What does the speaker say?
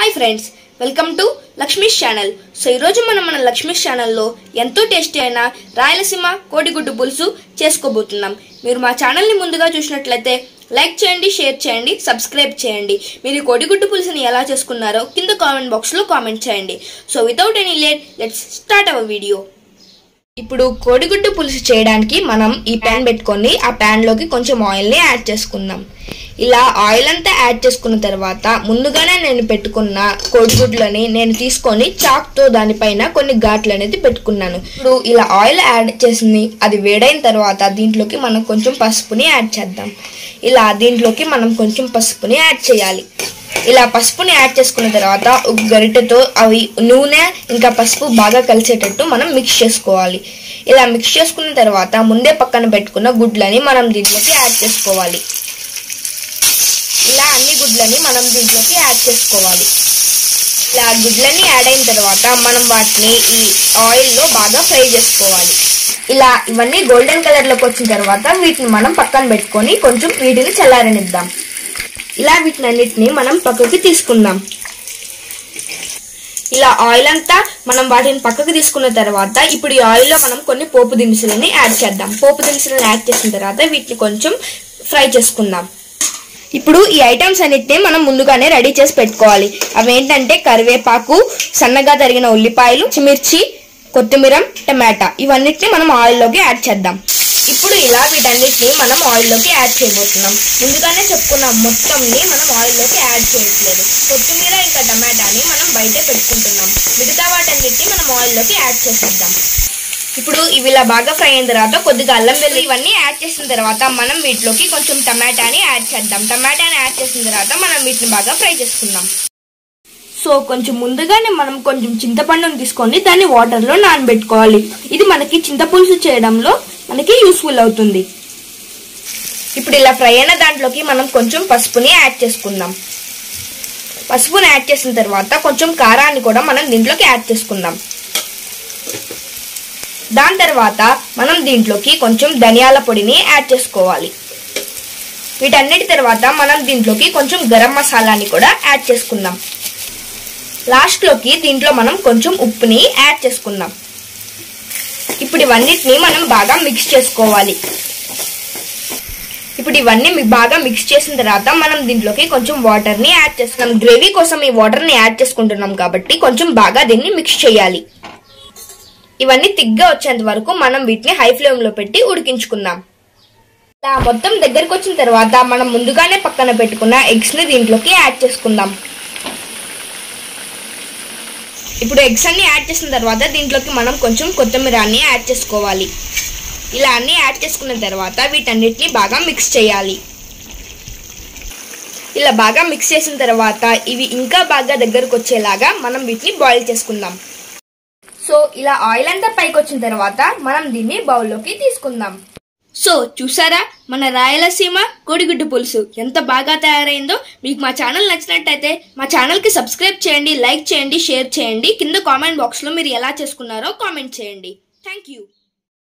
hi friends welcome to Lakshmi's channel so ఈరోజు మనం మన లక్ష్మీస్ ఛానల్లో ఎంతో టేస్టీ అయిన రాయలసీమ కోడిగుడ్డు పులుసు చేసుకోబోతున్నాం మీరు మా ఛానల్ని ముందుగా చూసినట్లయితే లైక్ చేయండి షేర్ చేయండి సబ్స్క్రైబ్ చేయండి మీరు ఈ కోడిగుడ్డు పులుసుని ఎలా చేసుకున్నారో కింద కామెంట్ బాక్స్లో కామెంట్ చేయండి so without any late let's start our video ఇప్పుడు కోడిగుడ్డు పులుసు చేయడానికి మనం ఈ ప్యాన్ పెట్టుకొని ఆ ప్యాన్ లోకి కొంచెం ఆయిల్ ని యాడ్ చేసుకుందాం ఇలా ఆయిల్ అంతా యాడ్ చేసుకున్న తర్వాత ముందుగానే నేను పెట్టుకున్న కోడిగుడ్లని నేను తీసుకొని చాక్ తో దానిపైన కొన్ని ఘాట్లు అనేది పెట్టుకున్నాను ఇప్పుడు ఇలా ఆయిల్ యాడ్ చేసింది అది వేడైన తర్వాత దీంట్లోకి మనం కొంచెం పసుపుని యాడ్ చేద్దాం ఇలా దీంట్లోకి మనం కొంచెం పసుపుని యాడ్ చేయాలి ఇలా పసుపుని యాడ్ చేసుకున్న తర్వాత ఒక గరిటెతో అవి నూనె ఇంకా పసుపు బాగా కలిసేటట్టు మనం మిక్స్ చేసుకోవాలి ఇలా మిక్స్ చేసుకున్న తర్వాత ముందే పక్కన పెట్టుకున్న గుడ్లని మనం దీంట్లోకి యాడ్ చేసుకోవాలి ఇలా అన్ని గుడ్లని మనం దీంట్లోకి యాడ్ చేసుకోవాలి ఇలా గుడ్లన్నీ యాడ్ అయిన తర్వాత మనం వాటిని ఈ ఆయిల్లో బాగా ఫ్రై చేసుకోవాలి ఇలా ఇవన్నీ గోల్డెన్ కలర్లోకి వచ్చిన తర్వాత వీటిని మనం పక్కన పెట్టుకొని కొంచెం వీటిని చల్లారనిద్దాం ఇలా వీటినన్నిటిని మనం పక్కకి తీసుకుందాం ఇలా ఆయిల్ అంతా మనం వాటిని పక్కకి తీసుకున్న తర్వాత ఇప్పుడు ఈ ఆయిల్లో మనం కొన్ని పోపు దినుసులని యాడ్ చేద్దాం పోపు దినుసులను యాడ్ చేసిన తర్వాత వీటిని కొంచెం ఫ్రై చేసుకుందాం ఇప్పుడు ఈ ఐటమ్స్ అన్నిటిని మనం ముందుగానే రెడీ చేసి పెట్టుకోవాలి అవి ఏంటంటే కరివేపాకు సన్నగా తరిగిన ఉల్లిపాయలు చిమిర్చి కొత్తిమీర టమాటా ఇవన్నిటిని మనం ఆయిల్లోకి యాడ్ చేద్దాం ఇప్పుడు ఇలా వీటన్నిటిని మనం ఆయిల్లోకి యాడ్ చేయబోతున్నాం ముందుగానే చెప్పుకున్నాం మొత్తంని మనం ఆయిల్లోకి యాడ్ చేయట్లేదు కొత్తిమీర ఇంకా టమాటాని మనం బయటే పెట్టుకుంటున్నాం మిగతా వాటన్నిటిని మనం ఆయిల్లోకి యాడ్ చేసేద్దాం ఇప్పుడు ఇవి ఇలా బాగా ఫ్రై అయిన తర్వాత కొద్దిగా అల్లం వెల్లుల్లి ఇవన్నీ యాడ్ చేసిన తర్వాత మనం వీటిలోకి కొంచెం టమాటాని యాడ్ చేద్దాం టమాటాని యాడ్ చేసిన తర్వాత మనం వీటిని బాగా ఫ్రై చేసుకుందాం సో కొంచెం ముందుగానే మనం కొంచెం చింతపండుని తీసుకొని దాన్ని వాటర్లో నానబెట్టుకోవాలి ఇది మనకి చింతపులుసు చేయడంలో మనకి యూస్ఫుల్ అవుతుంది ఇప్పుడు ఇలా ఫ్రై అయిన దాంట్లోకి మనం కొంచెం పసుపుని యాడ్ చేసుకుందాం పసుపుని యాడ్ చేసిన తర్వాత కొంచెం కారాన్ని కూడా మనం దీంట్లోకి యాడ్ చేసుకుందాం దాని తర్వాత మనం దీంట్లోకి కొంచెం ధనియాల పొడిని యాడ్ చేసుకోవాలి వీటన్నిటి తర్వాత మనం దీంట్లోకి కొంచెం గరం మసాలాని కూడా యాడ్ చేసుకుందాం లాస్ట్లోకి దీంట్లో మనం కొంచెం ఉప్పుని యాడ్ చేసుకుందాం ఇప్పుడు ఇవన్నిటిని మనం బాగా మిక్స్ చేసుకోవాలి ఇప్పుడు ఇవన్నీ బాగా మిక్స్ చేసిన తర్వాత మనం దీంట్లోకి కొంచెం వాటర్ ని యాడ్ చేస్తున్నాం గ్రేవీ కోసం ఈ వాటర్ ని యాడ్ చేసుకుంటున్నాం కాబట్టి కొంచెం బాగా దీన్ని మిక్స్ చేయాలి ఇవన్నీ తిగ్గా వచ్చేంత వరకు మనం వీటిని హై ఫ్లేమ్ లో పెట్టి ఉడికించుకుందాం ఇలా మొత్తం దగ్గరకు వచ్చిన తర్వాత మనం ముందుగానే పక్కన పెట్టుకున్న ఎగ్స్ ని దీంట్లోకి యాడ్ చేసుకుందాం ఇప్పుడు ఎగ్స్ అన్ని యాడ్ చేసిన తర్వాత దీంట్లోకి మనం కొంచెం కొత్తిమీరాన్ని యాడ్ చేసుకోవాలి ఇలా అన్ని యాడ్ చేసుకున్న తర్వాత వీటన్నిటిని బాగా మిక్స్ చేయాలి ఇలా బాగా మిక్స్ చేసిన తర్వాత ఇవి ఇంకా బాగా దగ్గరకు వచ్చేలాగా మనం వీటిని బాయిల్ చేసుకుందాం సో ఇలా ఆయిల్ అంతా పైకి వచ్చిన తర్వాత మనం దీన్ని బౌల్లోకి తీసుకుందాం సో చూసారా మన రాయలసీమ కోడిగుడ్డు పులుసు ఎంత బాగా తయారైందో మీకు మా ఛానల్ నచ్చినట్టయితే మా ఛానల్కి సబ్స్క్రైబ్ చేయండి లైక్ చేయండి షేర్ చేయండి కింద కామెంట్ బాక్స్లో మీరు ఎలా చేసుకున్నారో కామెంట్ చేయండి థ్యాంక్ యూ